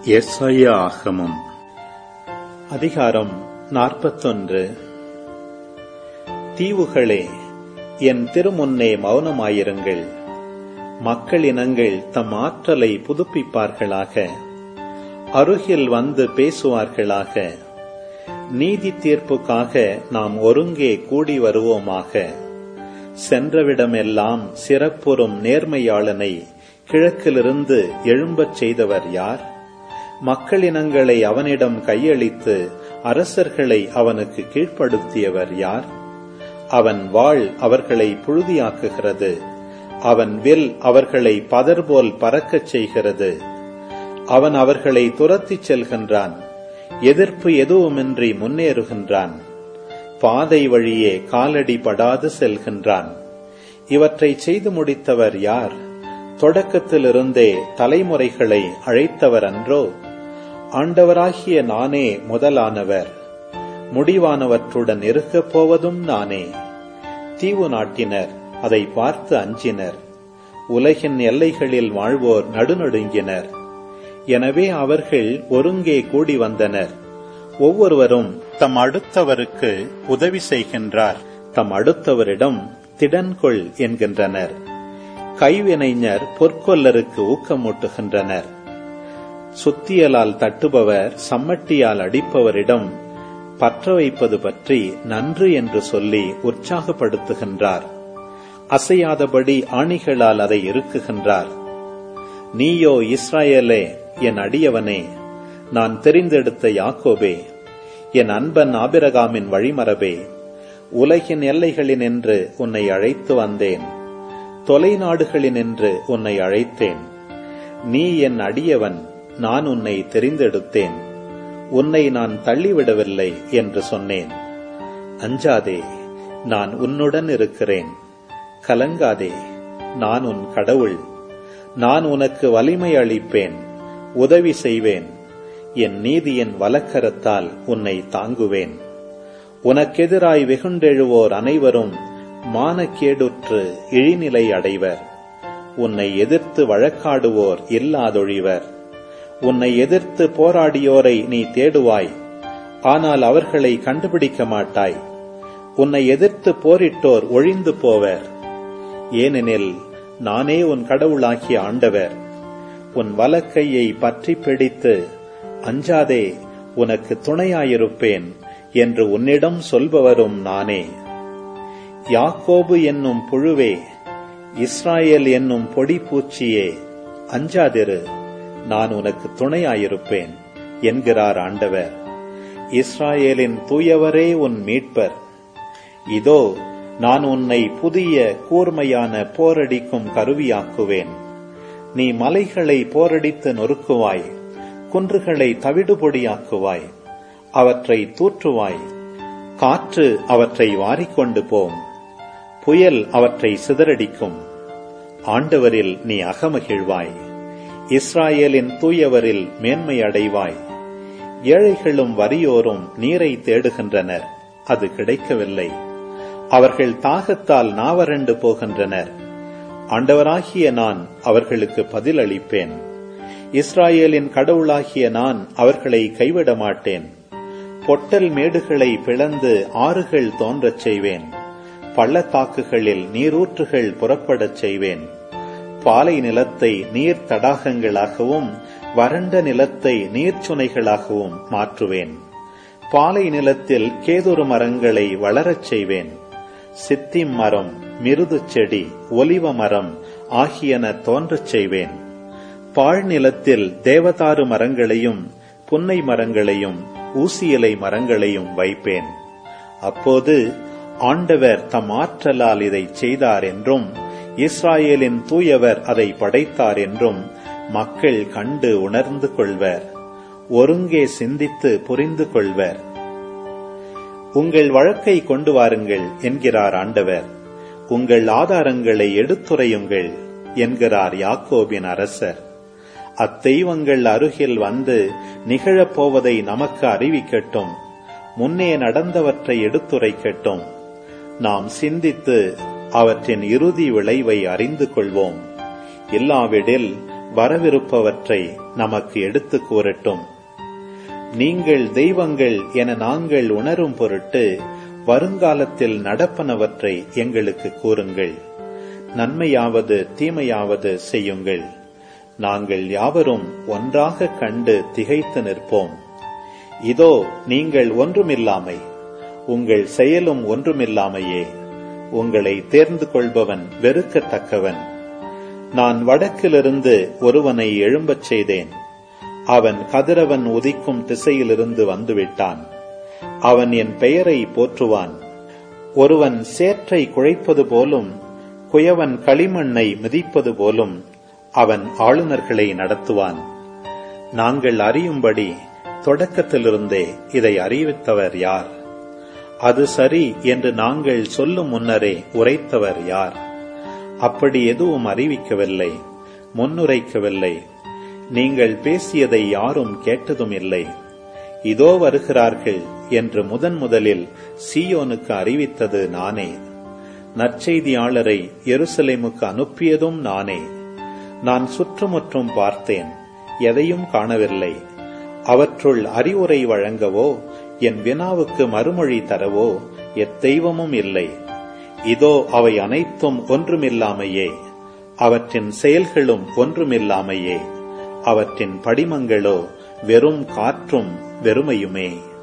எஸ்ஐயா ஆகமம் அதிகாரம் நாற்பத்தொன்று தீவுகளே என் திருமுன்னே மௌனமாயிருங்கள் மக்களினங்கள் தம் ஆற்றலை புதுப்பிப்பார்களாக அருகில் வந்து பேசுவார்களாக நீதி தீர்ப்புக்காக நாம் ஒருங்கே கூடி வருவோமாக சென்றவிடமெல்லாம் சிறப்புறும் நேர்மையாளனை கிழக்கிலிருந்து எழும்பச் செய்தவர் யார் மக்களினங்களை அவனிடம் கையளித்து அரசர்களை அவனுக்கு கீழ்ப்படுத்தியவர் யார் அவன் வாழ் அவர்களை புழுதியாக்குகிறது அவன் வில் அவர்களை பதர்போல் பறக்கச் செய்கிறது அவன் அவர்களை துரத்திச் செல்கின்றான் எதிர்ப்பு எதுவுமின்றி முன்னேறுகின்றான் பாதை வழியே காலடி படாது செல்கின்றான் இவற்றை செய்து முடித்தவர் யார் தொடக்கத்திலிருந்தே தலைமுறைகளை அழைத்தவர் அன்றோ ஆண்டவராகிய நானே முதலானவர் முடிவானவற்றுடன் இருக்கப் போவதும் நானே தீவு நாட்டினர் அதை பார்த்து அஞ்சினர் உலகின் எல்லைகளில் வாழ்வோர் நடுநடுங்கினர் எனவே அவர்கள் ஒருங்கே கூடி வந்தனர் ஒவ்வொருவரும் தம் அடுத்தவருக்கு உதவி செய்கின்றார் தம் அடுத்தவரிடம் திடன்கொள் என்கின்றனர் கைவினைஞர் பொற்கொல்லருக்கு ஊக்கமூட்டுகின்றனர் சுத்தியலால் தட்டுபவர் சம்மட்டியால் அடிப்பவரிடம் பற்ற வைப்பது பற்றி நன்று என்று சொல்லி உற்சாகப்படுத்துகின்றார் அசையாதபடி ஆணிகளால் அதை இறுக்குகின்றார் நீயோ இஸ்ராயலே என் அடியவனே நான் தெரிந்தெடுத்த யாக்கோபே என் அன்பன் ஆபிரகாமின் வழிமரபே உலகின் எல்லைகளினின்று உன்னை அழைத்து வந்தேன் தொலைநாடுகளினின்று உன்னை அழைத்தேன் நீ என் அடியவன் நான் உன்னை தெரிந்தெடுத்தேன் உன்னை நான் தள்ளிவிடவில்லை என்று சொன்னேன் அஞ்சாதே நான் உன்னுடன் இருக்கிறேன் கலங்காதே நான் உன் கடவுள் நான் உனக்கு வலிமை அளிப்பேன் உதவி செய்வேன் என் நீதியின் வலக்கரத்தால் உன்னை தாங்குவேன் உனக்கெதிராய் வெகுண்டெழுவோர் அனைவரும் மானக்கேடுற்று இழிநிலை அடைவர் உன்னை எதிர்த்து வழக்காடுவோர் இல்லாதொழிவர் உன்னை எதிர்த்து போராடியோரை நீ தேடுவாய் ஆனால் அவர்களை கண்டுபிடிக்க மாட்டாய் உன்னை எதிர்த்து போரிட்டோர் ஒழிந்து போவர் ஏனெனில் நானே உன் கடவுளாகிய ஆண்டவர் உன் வலக்கையை பற்றி பிடித்து அஞ்சாதே உனக்கு துணையாயிருப்பேன் என்று உன்னிடம் சொல்பவரும் நானே யாக்கோபு என்னும் புழுவே இஸ்ராயேல் என்னும் பொடி பூச்சியே அஞ்சாதிரு நான் உனக்கு துணையாயிருப்பேன் என்கிறார் ஆண்டவர் இஸ்ராயேலின் தூயவரே உன் மீட்பர் இதோ நான் உன்னை புதிய கூர்மையான போரடிக்கும் கருவியாக்குவேன் நீ மலைகளை போரடித்து நொறுக்குவாய் குன்றுகளை தவிடுபொடியாக்குவாய் அவற்றை தூற்றுவாய் காற்று அவற்றை வாரிக்கொண்டு போம் புயல் அவற்றை சிதறடிக்கும் ஆண்டவரில் நீ அகமகிழ்வாய் இஸ்ராயேலின் தூயவரில் மேன்மை அடைவாய் ஏழைகளும் வறியோரும் நீரை தேடுகின்றனர் அது கிடைக்கவில்லை அவர்கள் தாகத்தால் நாவரண்டு போகின்றனர் ஆண்டவராகிய நான் அவர்களுக்கு பதில் அளிப்பேன் இஸ்ராயேலின் கடவுளாகிய நான் அவர்களை கைவிட மாட்டேன் பொட்டல் மேடுகளை பிளந்து ஆறுகள் தோன்றச் செய்வேன் பள்ளத்தாக்குகளில் நீரூற்றுகள் புறப்படச் செய்வேன் பாலை நிலத்தை நீர் தடாகங்களாகவும் வறண்ட நிலத்தை நீர்ச்சுனைகளாகவும் மாற்றுவேன் பாலை நிலத்தில் கேதுரு மரங்களை வளரச் செய்வேன் சித்திம் மரம் மிருது செடி ஒலிவ மரம் ஆகியன தோன்றச் செய்வேன் பாழ்நிலத்தில் தேவதாரு மரங்களையும் புன்னை மரங்களையும் ஊசியலை மரங்களையும் வைப்பேன் அப்போது ஆண்டவர் தம் ஆற்றலால் இதை செய்தார் என்றும் இஸ்ராயேலின் தூயவர் அதை படைத்தார் என்றும் மக்கள் கண்டு உணர்ந்து கொள்வர் ஒருங்கே சிந்தித்து புரிந்து கொள்வர் உங்கள் வழக்கை கொண்டு வாருங்கள் என்கிறார் ஆண்டவர் உங்கள் ஆதாரங்களை எடுத்துரையுங்கள் என்கிறார் யாக்கோபின் அரசர் அத்தெய்வங்கள் அருகில் வந்து நிகழப்போவதை நமக்கு அறிவிக்கட்டும் முன்னே நடந்தவற்றை எடுத்துரைக்கட்டும் நாம் சிந்தித்து அவற்றின் இறுதி விளைவை அறிந்து கொள்வோம் இல்லாவிடில் வரவிருப்பவற்றை நமக்கு எடுத்துக் கூறட்டும் நீங்கள் தெய்வங்கள் என நாங்கள் உணரும் பொருட்டு வருங்காலத்தில் நடப்பனவற்றை எங்களுக்கு கூறுங்கள் நன்மையாவது தீமையாவது செய்யுங்கள் நாங்கள் யாவரும் ஒன்றாக கண்டு திகைத்து நிற்போம் இதோ நீங்கள் ஒன்றுமில்லாமை உங்கள் செயலும் ஒன்றுமில்லாமையே உங்களை தேர்ந்து கொள்பவன் வெறுக்கத்தக்கவன் நான் வடக்கிலிருந்து ஒருவனை எழும்பச் செய்தேன் அவன் கதிரவன் உதிக்கும் திசையிலிருந்து வந்துவிட்டான் அவன் என் பெயரை போற்றுவான் ஒருவன் சேற்றை குழைப்பது போலும் குயவன் களிமண்ணை மிதிப்பது போலும் அவன் ஆளுநர்களை நடத்துவான் நாங்கள் அறியும்படி தொடக்கத்திலிருந்தே இதை அறிவித்தவர் யார் அது சரி என்று நாங்கள் சொல்லும் முன்னரே உரைத்தவர் யார் அப்படி எதுவும் அறிவிக்கவில்லை முன்னுரைக்கவில்லை நீங்கள் பேசியதை யாரும் கேட்டதும் இல்லை இதோ வருகிறார்கள் என்று முதன் முதலில் சீயோனுக்கு அறிவித்தது நானே நற்செய்தியாளரை எருசலேமுக்கு அனுப்பியதும் நானே நான் சுற்றுமுற்றும் பார்த்தேன் எதையும் காணவில்லை அவற்றுள் அறிவுரை வழங்கவோ என் வினாவுக்கு மறுமொழி தரவோ எத்தெய்வமும் இல்லை இதோ அவை அனைத்தும் ஒன்றுமில்லாமையே அவற்றின் செயல்களும் ஒன்றுமில்லாமையே அவற்றின் படிமங்களோ வெறும் காற்றும் வெறுமையுமே